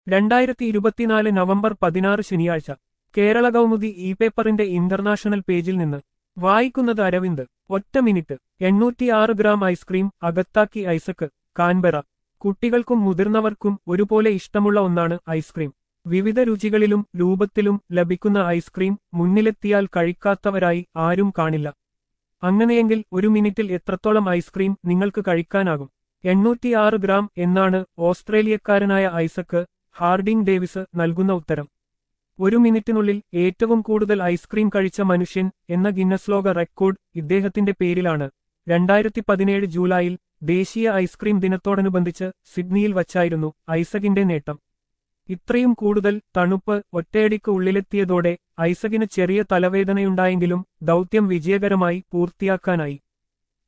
രണ്ടായിരത്തി ഇരുപത്തിനാല് നവംബർ പതിനാറ് ശനിയാഴ്ച കേരള കൗമുദി ഇ പേപ്പറിന്റെ ഇന്റർനാഷണൽ പേജിൽ നിന്ന് വായിക്കുന്നത് അരവിന്ദ് ഒറ്റ മിനിറ്റ് എണ്ണൂറ്റിയാറ് ഗ്രാം ഐസ്ക്രീം അകത്താക്കി ഐസക്ക് കാൻബെറ കുട്ടികൾക്കും മുതിർന്നവർക്കും ഒരുപോലെ ഇഷ്ടമുള്ള ഒന്നാണ് ഐസ്ക്രീം വിവിധ രുചികളിലും രൂപത്തിലും ലഭിക്കുന്ന ഐസ്ക്രീം മുന്നിലെത്തിയാൽ കഴിക്കാത്തവരായി ആരും കാണില്ല അങ്ങനെയെങ്കിൽ ഒരു മിനിറ്റിൽ എത്രത്തോളം ഐസ്ക്രീം നിങ്ങൾക്ക് കഴിക്കാനാകും എണ്ണൂറ്റിയാറ് ഗ്രാം എന്നാണ് ഓസ്ട്രേലിയക്കാരനായ ഐസക്ക് ഹാർഡിംഗ് ഡേവിസ് നൽകുന്ന ഉത്തരം ഒരു മിനിറ്റിനുള്ളിൽ ഏറ്റവും കൂടുതൽ ഐസ്ക്രീം കഴിച്ച മനുഷ്യൻ എന്ന ഗിന്നസ് ലോക റെക്കോർഡ് ഇദ്ദേഹത്തിന്റെ പേരിലാണ് രണ്ടായിരത്തി പതിനേഴ് ജൂലൈയിൽ ദേശീയ ഐസ്ക്രീം ദിനത്തോടനുബന്ധിച്ച് സിഡ്നിയിൽ വച്ചായിരുന്നു ഐസകിന്റെ നേട്ടം ഇത്രയും കൂടുതൽ തണുപ്പ് ഒറ്റയടിക്ക് ഉള്ളിലെത്തിയതോടെ ഐസകിന് ചെറിയ തലവേദനയുണ്ടായെങ്കിലും ദൗത്യം വിജയകരമായി പൂർത്തിയാക്കാനായി